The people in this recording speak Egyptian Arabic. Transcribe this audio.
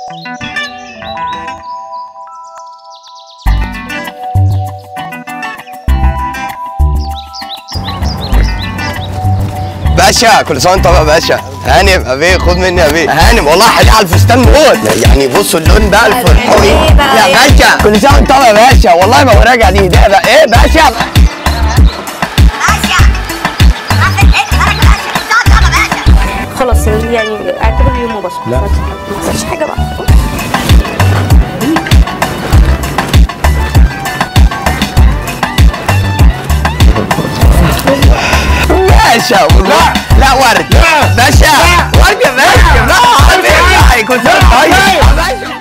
باشا كل سنه وانت طيب يا باشا هانم يا بيه خد مني يا بيه هانم والله حليق على الفستان موت يعني بصوا اللون ده الفرحوي إيه بقى يا إيه؟ باشا كل سنه وانت طيب يا باشا والله ما براجع دي ده بقى ايه باشا خلاص يعني اعتبر اليوم مباشر لا ما تخسرش حاجه بقى باشا والله لا ورد باشا ورد يا باشا لا ورد كل سنه وأنت طيب يا باشا